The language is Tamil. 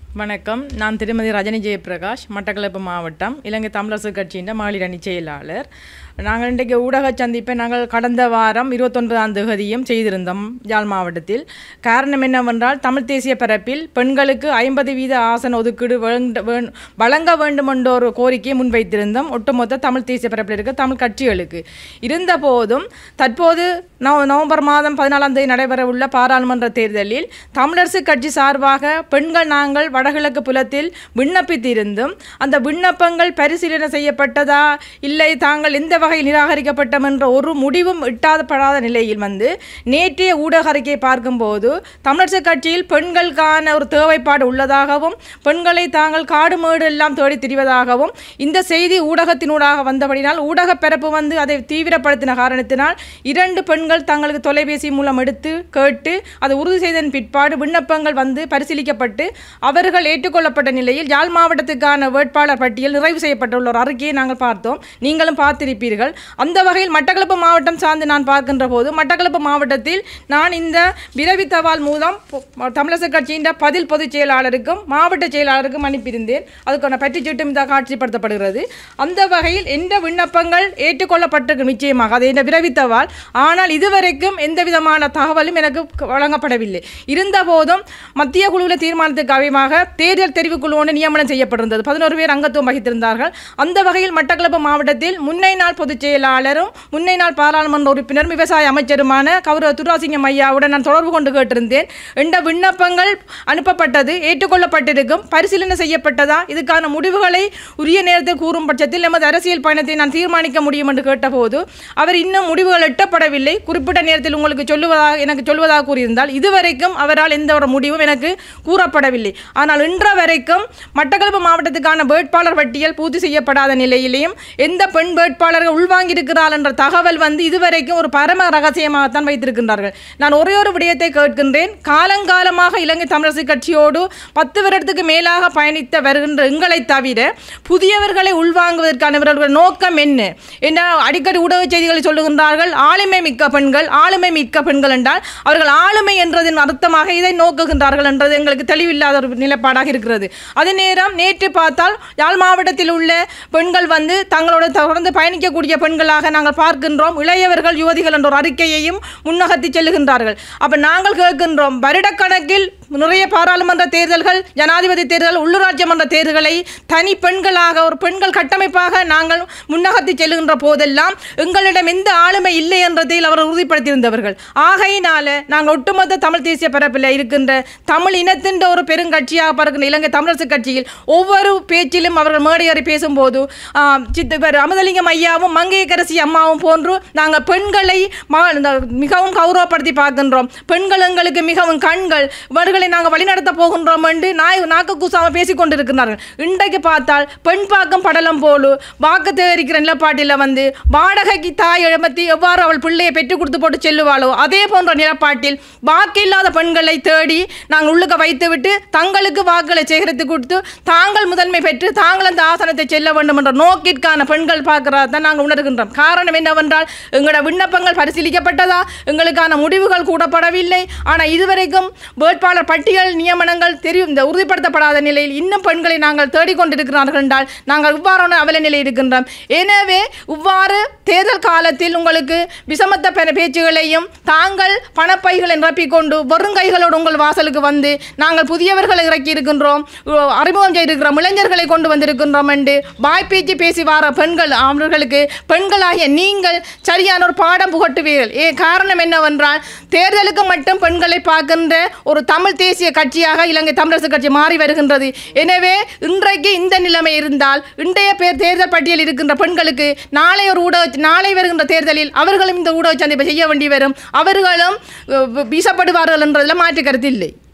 வணக்கம் நான் திருமதி ரஜினி ஜெயபிரகாஷ் மட்டக்களப்பு மாவட்டம் இலங்கை தமிழரசு கட்சியின் மகளிர் அணி செயலாளர் நாங்கள் இன்றைக்கு ஊடக சந்திப்பை நாங்கள் கடந்த வாரம் இருபத்தொன்பதாம் தேதியும் செய்திருந்தோம் யாழ் மாவட்டத்தில் காரணம் என்னவென்றால் தமிழ் தேசிய பரப்பில் பெண்களுக்கு ஐம்பது வீத ஆசன ஒதுக்கீடு வேண்ட- வேண்- வழங்க வேண்டும் என்ற ஒரு கோரிக்கையை முன்வைத்திருந்தோம் ஒட்டுமொத்த தமிழ் தேசிய பரப்பில் இருக்க தமிழ் கட்சிகளுக்கு இருந்த போதும் தற்போது நவ நவம்பர் மாதம் பதினாலாம் தேதி நடைபெறவுள்ள பாராளுமன்ற தேர்தலில் தமிழரசு கட்சி சார்பாக பெண்கள் நாங்கள் வடகிழக்கு புலத்தில் விண்ணப்பித்திருந்தும் அந்த விண்ணப்பங்கள் பரிசீலனை செய்யப்பட்டதா இல்லை தாங்கள் எந்த வகையில் நிராகரிக்கப்பட்டோம் என்ற ஒரு முடிவும் எட்டாதப்படாத நிலையில் வந்து நேற்றைய ஊடக அறிக்கையை பார்க்கும்போது தமிழரசு கட்சியில் பெண்களுக்கான ஒரு தேவைப்பாடு உள்ளதாகவும் பெண்களை தாங்கள் காடு மேடு எல்லாம் தேடி திரிவதாகவும் இந்த செய்தி ஊடகத்தினூடாக வந்தபடினால் ஊடக பரப்பு வந்து அதை தீவிரப்படுத்தின காரணத்தினால் இரண்டு பெண்கள் தங்களுக்கு தொலைபேசி மூலம் எடுத்து கேட்டு அதை உறுதி செய்ததன் பிற்பாடு விண்ணப்பங்கள் வந்து பரிசீலிக்கப்பட்டு அவர்கள் ஏற்றுக்கொள்ளப்பட்ட நிலையில் யாழ் மாவட்டத்துக்கான வேட்பாளர் பட்டியல் நிறைவு செய்யப்பட்டுள்ள ஒரு அறிக்கையை நாங்கள் பார்த்தோம் நீங்களும் பார்த்திருப்பீர்கள் அந்த வகையில் மட்டக்களப்பு மாவட்டம் சார்ந்து நான் பார்க்கின்ற போது மட்டக்களப்பு மாவட்டத்தில் நான் இந்த விரைவி தபால் மூலம் பொ- தமிழரசு கட்சியின் பதில் பொதுச் செயலாளருக்கும் மாவட்ட செயலாளருக்கும் அனுப்பியிருந்தேன் அதுக்கான பற்றி சீட்டும் இந்த காட்சிப்படுத்தப்படுகிறது அந்த வகையில் எந்த விண்ணப்பங்கள் ஏற்றுக்கொள்ளப்பட்டிருக்கு நிச்சயமாக அது இந்த விரைவி தபால் ஆனால் இதுவரைக்கும் எந்த விதமான தகவலும் எனக்கு க- வழங்கப்படவில்லை இருந்தபோதும் மத்திய குழுவில் தீர்மானத்துக்கு அமையமாக தேர்தல் தெரிவுக்குழு ஒன்று நியமனம் செய்யப்பட்டிருந்தது பதினோரு பேர் அங்கத்துவம் வகித்திருந்தார்கள் அந்த வகையில் மட்டக்களப்பு மாவட்டத்தில் முன்னை நாள் பொதுச் செயலாளரும் முன்னை நாள் பாராளுமன்ற உறுப்பினரும் விவசாய அமைச்சருமான கௌரவ துராசிங்கம் ஐயாவுடன் நான் தொடர்பு கொண்டு கேட்டிருந்தேன் இந்த விண்ணப்பங்கள் அனுப்பப்பட்டது ஏற்றுக்கொள்ளப்பட்டிருக்கும் பரிசீலனை செய்யப்பட்டதா இதுக்கான முடிவுகளை உரிய நேரத்தில் கூறும் பட்சத்தில் எமது அரசியல் பயணத்தை நான் தீர்மானிக்க முடியும் என்று கேட்டபோது அவர் இன்னும் முடிவுகள் எட்டப்படவில்லை குறிப்பிட்ட நேரத்தில் உங்களுக்கு சொல்லுவதாக எனக்கு சொல்வதாக கூறியிருந்தால் இதுவரைக்கும் அவரால் எந்த ஒரு முடிவும் எனக்கு கூறப்படவில்லை ஆனால் இன்ற வரைக்கும் மட்டக்களப்பு மாவட்டத்துக்கான வேட்பாளர் பட்டியல் பூர்த்தி செய்யப்படாத நிலையிலேயும் எந்த பெண் வேட்பாளர்கள் உள்வாங்கியிருக்கிறாள் என்ற தகவல் வந்து இதுவரைக்கும் ஒரு பரம ரகசியமாகத்தான் வைத்திருக்கின்றார்கள் நான் ஒரே ஒரு விடயத்தை கேட்கின்றேன் காலங்காலமாக இலங்கை தமிழரசு கட்சியோடு பத்து வருடத்துக்கு மேலாக பயணித்த வருகின்ற எங்களை தவிர புதியவர்களை உள்வாங்குவதற்கான இவர்களுடைய நோக்கம் என்ன என்ன அடிக்கடி ஊடக செய்திகளை சொல்லுகின்றார்கள் ஆளுமை மிக்க பெண்கள் ஆளுமை மிக்க பெண்கள் என்றால் அவர்கள் ஆளுமை என்றதின் அர்த்தமாக இதை நோக்குகின்றார்கள் என்றது எங்களுக்கு தெளிவில்லாத ஒரு நிலைப்பாடாக இருக்கிறது அதே நேரம் நேற்று பார்த்தால் யாழ் மாவட்டத்தில் உள்ள பெண்கள் வந்து தங்களோட தொடர்ந்து பயணிக்கக்கூடிய பெண்களாக நாங்கள் பார்க்கின்றோம் இளையவர்கள் யுவதிகள் என்ற ஒரு அறிக்கையையும் முன்னகர்த்தி செல்லுகின்றார்கள் அப்ப நாங்கள் கேட்கின்றோம் வருடக்கணக்கில் நிறைய பாராளுமன்ற தேர்தல்கள் ஜனாதிபதி தேர்தல் உள்ளூராட்சி மன்ற தேர்தல்களை தனி பெண்களாக ஒரு பெண்கள் கட்டமைப்பாக நாங்கள் முன்னகர்த்தி செல்லுகின்ற போதெல்லாம் எங்களிடம் எந்த ஆளுமை இல்லை என்றதில் அவர் உறுதிப்படுத்தியிருந்தவர்கள் ஆகையினால நாங்கள் ஒட்டுமொத்த தமிழ் தேசிய பரப்பில் இருக்கின்ற தமிழ் இனத்தின் ஒரு பெருங்கட்சியாக பார்க்கின்ற இலங்கை தமிழரசு கட்சியில் ஒவ்வொரு பேச்சிலும் அவர்கள் மேடையேறி பேசும்போது ஆம், சித்த இவர் அமுதலிங்கம் ஐயாவும் மங்கையக்கரசி அம்மாவும் போன்று நாங்கள் பெண்களை ம- இந்த மிகவும் கௌரவப்படுத்தி பார்க்கின்றோம் பெண்கள் எங்களுக்கு மிகவும் கண்கள் இவர்களை நாங்கள் வழிநடத்த போகின்றோம் என்று நாய் நாக்கு கூசாமல் பேசிக் கொண்டிருக்கிறார்கள் இன்றைக்கு பார்த்தால் பெண் பாக்கம் படலம் போலு வாக்கு தெரிவிக்கிற நிலப்பாட்டில் வந்து வாடகைக்கு தாய் எழுமத்தி எவ்வாறு அவள் பிள்ளையை பெற்றுக் கொடுத்து போட்டு செல்லுவாளோ அதே போன்ற நிலப்பாட்டில் வாக்கு இல்லாத பெண்களை தேடி நாங்கள் உள்ளுக்க வைத்துவிட்டு தங்களுக்கு வாக்குகளை சேகரித்து கொடுத்து தாங்கள் முதன்மை பெற்று தாங்கள் அந்த ஆசனத்தை செல்ல வேண்டும் என்ற நோக்கிற்கான பெண்கள் பார்க்கிறதா தான் நாங்கள் உணர்கின்றோம் காரணம் என்னவென்றால் எங்களோட விண்ணப்பங்கள் பரிசீலிக்கப்பட்டதா எங்களுக்கான முடிவுகள் கூடப்படவில்லை ஆனால் இதுவரைக்கும் வேட்பாளர் பட்டியல் நியமனங்கள் தெரியும் இந்த உறுதிப்படுத்தப்படாத நிலையில் இன்னும் பெண்களை நாங்கள் தேடிக்கொண்டிருக்கிறார்கள் என்றால் நாங்கள் இவ்வாறான அவல நிலை இருக்கின்றோம் எனவே இவ்வாறு தேர்தல் காலத்தில் உங்களுக்கு விசமத்த பெற பேச்சுகளையும் தாங்கள் பணப்பைகளை நிரப்பிக்கொண்டு வெறுங்கைகளோடு உங்கள் வாசலுக்கு வந்து நாங்கள் புதியவர்களை இறக்கி இருக்கின்றோம் உ- அறிமுகம் செய்திருக்கிறோம் இளைஞர்களை கொண்டு வந்திருக்கின்றோம் என்று வாய்ப்பேச்சு பேசி வார பெண்கள் அவர்களுக்கு பெண்களாகிய நீங்கள் சரியான ஒரு பாடம் புகட்டுவீர்கள் ஏ காரணம் என்னவென்றால் தேர்தலுக்கு மட்டும் பெண்களை பார்க்கின்ற ஒரு தமிழ் தேசிய கட்சியாக இலங்கை தமிழரசு கட்சி மாறி வருகின்றது எனவே இன்றைக்கு இந்த நிலைமை இருந்தால் இன்றைய பேர் தேர்தல் பட்டியல் இருக்கின்ற பெண்களுக்கு நாளை ஒரு ஊடக நாளை வருகின்ற தேர்தலில் அவர்களும் இந்த ஊடக சந்திப்பை செய்ய வேண்டி வரும் அவர்களும் அஹ், வீசப்படுவார்கள் என்றதில் மாற்று கருத்து இல்லை